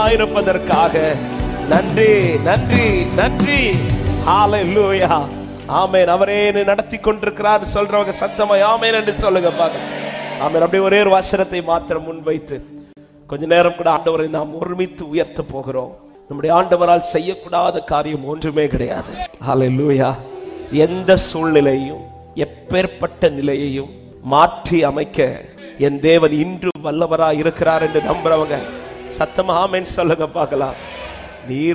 இருப்பதற்காக நன்றி நன்றி நன்றி ஹalleluya ஆமென் அவரே என்னை நடத்தி கொண்டிருக்கிறார் சொல்றவங்க சத்தமாய் ஆமென் என்று சொல்லுங்க பாக்க ஆமென் அப்படியே ஒரே ஒரு வசனத்தை மாத்திரம் முன்வைத்து கொஞ்ச நேரம் கூட ஆண்டவரை நாம் ஒருமித்து உயர்த்த போகிறோம் நம்முடைய ஆண்டவரால் செய்யக்கூடாத காரியம் ஒன்றுமே கிடையாது ஹalleluya எந்த சூழ்நிலையும் எப்பேற்பட்ட நிலையையும் மாற்றி அமைக்க என் தேவன் இன்று வல்லவராய் இருக்கிறார் என்று நம்புறவங்க சத்தமா ஆமென் சொல்லுங்க பார்க்கலாம் நீர்